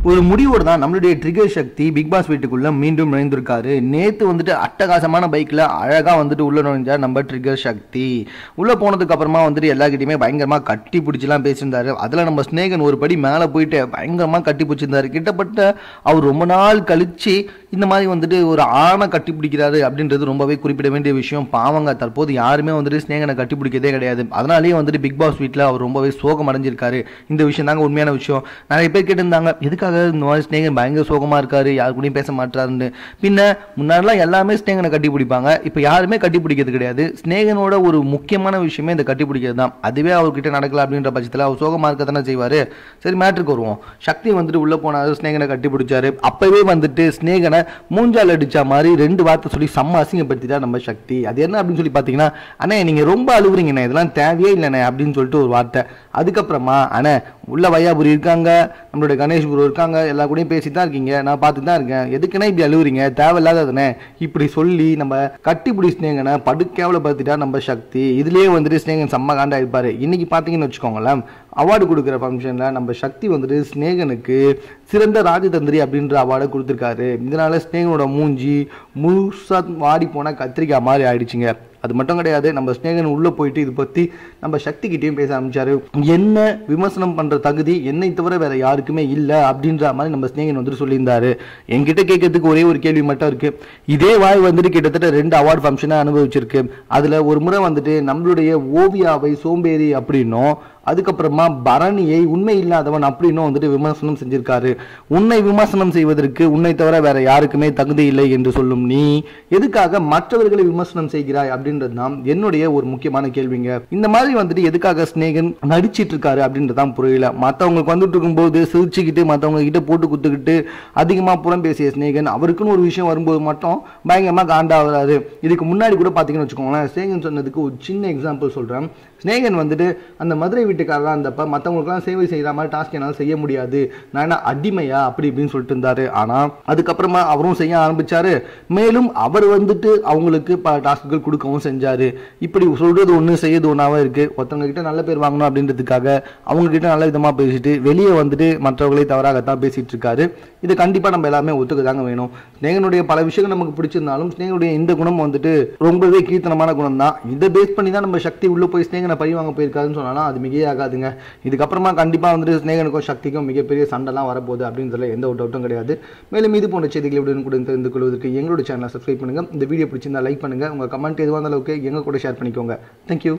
ஒரு முடிவோடு தான் நம்மளுடைய ட்ரிகர் சக்தி பிக் பாஸ் வீட்டுக்குள்ள மீண்டும் நுழைந்திருக்காரு நேத்து வந்துட்டு அட்டகாசமான பைக்ல அழகா வந்துட்டு உள்ள நுழைஞ்சார் நம்ம ட்ரிகர் சக்தி உள்ள போனதுக்கு அப்புறமா வந்துட்டு எல்லாக்கிட்டையுமே பயங்கரமா கட்டி பிடிச்சிலாம் பேசியிருந்தாரு அதுல நம்ம ஸ்னேகன் ஒரு படி மேல போயிட்டு பயங்கரமா கட்டி பிடிச்சிருந்தாரு கிட்டத்தட்ட அவர் ரொம்ப நாள் கழிச்சு இந்த மாதிரி வந்துட்டு ஒரு ஆணை கட்டி பிடிக்கிறாரு அப்படின்றது ரொம்பவே குறிப்பிட வேண்டிய விஷயம் பாவங்க தற்போது யாருமே வந்துட்டு ஸ்னேகனை கட்டி பிடிக்கிறதே கிடையாது அதனாலேயே வந்துட்டு பிக் பாஸ் வீட்டில் அவர் ரொம்பவே சோகம் அடைஞ்சிருக்காரு இந்த விஷயம் தாங்க உண்மையான விஷயம் நிறைய பேர் கேட்டிருந்தாங்க எதுக்காக இந்த மாதிரி ஸ்னேகன் பயங்கர சோகமா இருக்காரு யாரு கூடயும் பேச மாட்டாருன்னு பின்ன முன்னாடிலாம் எல்லாமே ஸ்னேகனை கட்டி பிடிப்பாங்க இப்போ யாருமே கட்டி பிடிக்கிறது கிடையாது ஸ்னேகனோட ஒரு முக்கியமான விஷயமே இந்த கட்டி பிடிக்கிறது தான் அதுவே அவர்கிட்ட நடக்கல அப்படின்ற பட்சத்தில் அவர் சோகமா இருக்க தானே செய்வாரு சரி மேட்ருக்கு வருவோம் சக்தி வந்துட்டு உள்ள போனாரு ஸ்னேகனை கட்டி பிடிச்சாரு அப்பவே வந்துட்டு ஸ்னேகனை மூஞ்சால் அடிச்ச மாதிரி ரெண்டு வார்த்தை சொல்லி செம்ம அசிங்கப்படுத்திட்டா நம்ம சக்தி அது என்ன அப்படின்னு சொல்லி பார்த்தீங்கன்னா அண்ணே நீங்க ரொம்ப அழுவுறீங்கண்ணே இதெல்லாம் தேவையே இல்லைண்ணே அப்படின்னு சொல்லிட்டு ஒரு வார்த்தை அதுக்கப்புறமா அண்ணே உள்ள வையாபுரி இருக்காங்க நம்மளுடைய கணேஷ் குரு இருக்காங்க எல்லா கூடயும் பேசி தான் இருக்கீங்க நான் பார்த்து தான் இருக்கேன் எதுக்குண்ணே இப்படி அழுவுறீங்க தேவையில்லாததுனே இப்படி சொல்லி நம்ம கட்டிப்பிடி ஸ்னேகனை படுக்கேவலப்படுத்திட்டா நம்ம சக்தி இதுலயே வந்துட்டு ஸ்னேகன் செம்ம காண்டா இருப்பாரு இன்னைக்கு பார்த்தீங்கன்னு வச்சுக்கோங்களேன் அவார்டு கொடுக்குற ஃபங்க்ஷனில் நம்ம சக்தி வந்துட்டு ஸ்னேகனுக்கு சிறந்த ராஜதந்திரி அப்படின்ற அவார்டை கொடுத்துருக்காரு இதனால ஸ்னேகனோட மூஞ்சி முழுசா வாடி போன கத்திரிக்காய் மாதிரி ஆயிடுச்சுங்க அது மட்டும் கிடையாது நம்ம ஸ்னேகன் உள்ள போயிட்டு இது பத்தி நம்ம சக்தி கிட்டயும் பேச ஆரம்பிச்சாரு என்ன விமர்சனம் பண்ற தகுதி என்னை தவிர வேற யாருக்குமே இல்லை அப்படின்ற மாதிரி நம்ம ஸ்னேகன் வந்துட்டு சொல்லியிருந்தாரு என்கிட்ட கேட்கறதுக்கு ஒரே ஒரு கேள்வி மட்டும் இருக்கு இதே வாய் வந்துட்டு கிட்டத்தட்ட ரெண்டு அவார்டு ஃபங்க்ஷனை அனுபவிச்சிருக்கு அதுல ஒரு முறை வந்துட்டு நம்மளுடைய ஓவியாவை சோம்பேறி அப்படின்னும் அதுக்கப்புறமா பரணியை உண்மை இல்லாதவன் அப்படின்னும் வந்துட்டு விமர்சனம் செஞ்சிருக்காரு உன்னை விமர்சனம் செய்வதற்கு உன்னை தவிர வேற யாருக்குமே தகுதி இல்லை என்று சொல்லும் நீ எதுக்காக மற்றவர்களை விமர்சனம் செய்கிறாய் அப்படின்றது தான் என்னுடைய ஒரு முக்கியமான கேள்விங்க இந்த மாதிரி வந்துட்டு எதுக்காக ஸ்னேகன் நடிச்சிட்டு இருக்காரு அப்படின்றது தான் புரியல மற்றவங்களுக்கு வந்துட்டு இருக்கும்போது சிரிச்சுக்கிட்டு மற்றவங்க கிட்ட போட்டு குத்துக்கிட்டு அதிகமாக புறம் பேசிய ஸ்னேகன் அவருக்குன்னு ஒரு விஷயம் வரும்போது மட்டும் பயங்கரமாக காண்டாகிறாரு இதுக்கு முன்னாடி கூட பார்த்தீங்கன்னு வச்சுக்கோங்களேன் ஸ்னேகன் சொன்னதுக்கு ஒரு சின்ன எக்ஸாம்பிள் சொல்கிறேன் ஸ்னேகன் வந்துட்டு அந்த மதுரை வீட்டுக்காரராக இருந்தப்ப மற்றவங்களுக்குலாம் சேவை செய்கிற மாதிரி டாஸ்க் என்னால் செய்ய முடியாது நான் என்ன அடிமையா அப்படி இப்படின்னு சொல்லிட்டு இருந்தாரு ஆனால் அதுக்கப்புறமா அவரும் செய்ய ஆரம்பிச்சாரு மேலும் அவர் வந்துட்டு அவங்களுக்கு பல டாஸ்க்குகள் கொடுக்கவும் செஞ்சாரு இப்படி சொல்றது ஒன்று செய்யறது ஒன்றாவே இருக்கு ஒருத்தவங்க கிட்ட நல்ல பேர் வாங்கணும் அப்படின்றதுக்காக அவங்க கிட்ட நல்ல விதமாக பேசிட்டு வெளியே வந்துட்டு மற்றவர்களை தவறாகத்தான் பேசிட்டு இருக்காரு இது கண்டிப்பாக நம்ம எல்லாமே ஒத்துக்க தாங்க வேணும் ஸ்னேகனுடைய பல விஷயங்கள் நமக்கு பிடிச்சிருந்தாலும் ஸ்னேகனுடைய இந்த குணம் வந்துட்டு ரொம்பவே கீர்த்தனமான குணம் தான் இதை பேஸ் பண்ணி தான் நம்ம சக்தி உள்ள போய் ஸ்னேகனை பழி வாங்க போயிருக்காருன்னு சொன்னாலும் அது மிகையே ஆகாதுங்க இதுக்கப்புறமா கண்டிப்பாக வந்துட்டு ஸ்னேகனுக்கும் சக்திக்கும் மிகப்பெரிய சண்டைலாம் வரப்போகுது அப்படின்றதுல எந்த ஒரு டவுட்டும் கிடையாது மேலும் இது போன்ற செய்திகளை உடன் கூட தெரிந்து கொள்வதற்கு எங்களோட சேனலை சப்ஸ்கிரைப் பண்ணுங்க இந்த வீடியோ பிடிச்சிருந்தா லைக் பண்ணுங்க உங்க கமெண்ட் எதுவாக இருந்தாலும் ஓகே எங்க கூட ஷேர் பண்ணிக்கோங்க தேங்க்யூ